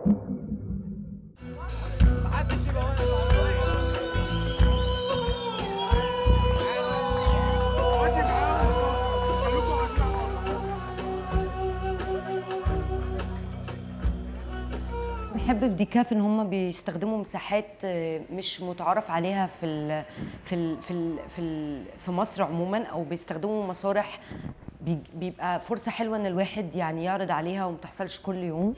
بحب في ديكاف ان هم بيستخدموا مساحات آه، مش متعارف عليها في ال في ال في ال في, ال في مصر عموما او بيستخدموا مسارح بي- بيبقى فرصه حلوه ان الواحد يعني يعرض عليها وما تحصلش كل يوم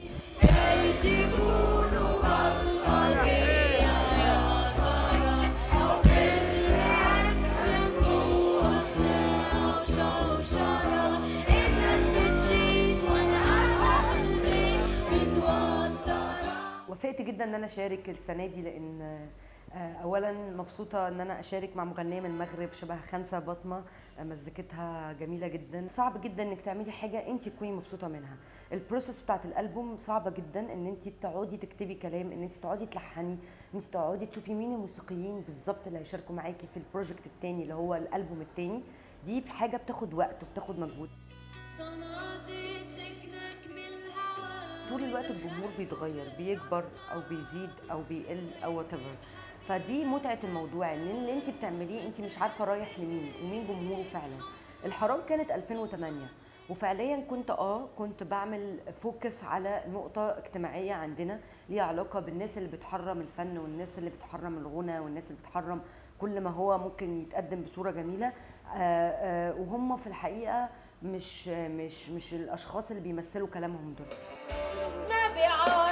وافقت جدا ان انا اشارك السنه دي لان آه، اولا مبسوطه ان انا اشارك مع مغنيه من المغرب شبه خمسه بطمه آه، مزيكتها جميله جدا صعب جدا انك تعملي حاجه انت تكوني مبسوطه منها البروسيس بتاعت الالبوم صعبه جدا ان انت تقعدي تكتبي كلام ان انت تقعدي تلحني ان انت تقعدي تشوفي مين الموسيقيين بالظبط اللي هيشاركوا معاكي في البروجكت التاني اللي هو الالبوم التاني دي في حاجه بتاخد وقت وبتاخد مجهود صنعت سكنك من الهوى طول الوقت الجمهور بيتغير بيكبر او بيزيد او بيقل او وات فدي متعه الموضوع ان اللي انت بتعمليه انت مش عارفه رايح لمين ومين جمهوره فعلا الحرام كانت 2008 وفعليا كنت اه كنت بعمل فوكس على نقطه اجتماعيه عندنا ليها علاقه بالناس اللي بتحرم الفن والناس اللي بتحرم الغنى والناس اللي بتحرم كل ما هو ممكن يتقدم بصوره جميله آه، آه، وهم في الحقيقه مش مش مش الاشخاص اللي بيمثلوا كلامهم دول نبي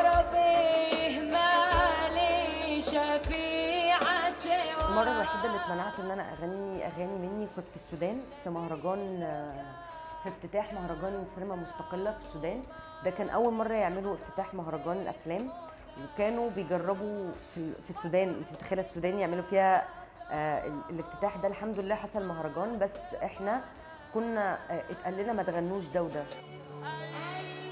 عربي مالي شفيع سوى المرة الوحيدة اللي اتمنعت ان انا اغني اغاني مني كنت في السودان في مهرجان آه، في افتتاح مهرجان سينما مستقلة في السودان ده كان اول مرة يعملوا افتتاح مهرجان الافلام وكانوا بيجربوا في في السودان انت متخيلة السودان يعملوا فيها آه، ال- الافتتاح ده الحمد لله حصل مهرجان بس احنا كنا آه، اتقال لنا ما تغنوش ده وده أين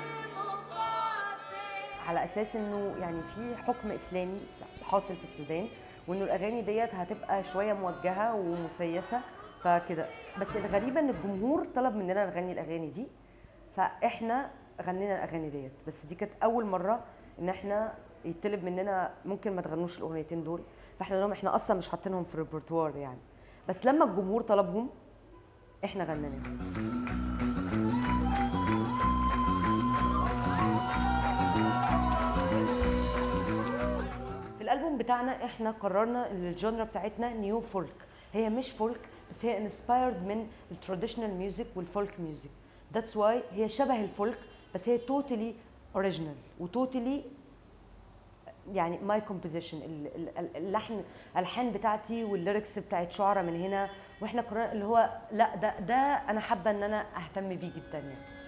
المقاتل على اساس انه يعني في حكم اسلامي حاصل في السودان وانه الاغاني ديت هتبقى شويه موجهه ومسيسه فكده بس الغريبه ان الجمهور طلب مننا نغني الاغاني دي فاحنا غنينا الاغاني ديت بس دي كانت اول مره ان احنا يطلب مننا ممكن ما تغنوش الاغنيتين دول فاحنا لهم احنا اصلا مش حاطينهم في الريpertoire يعني بس لما الجمهور طلبهم احنا غنيناهم في الالبوم بتاعنا احنا قررنا ان الجونرا بتاعتنا نيو فولك هي مش فولك بس هي انسبايرد من التراديشنال ميوزك والفولك ميوزك ذاتس واي هي شبه الفولك بس هي توتالي اوريجينال وتوتالي يعني ماي كومبوزيشن اللحن الالحان بتاعتي والليركس بتاعت شعراء من هنا واحنا قررنا اللي هو لا ده ده انا حابه ان انا اهتم بيه جدا يعني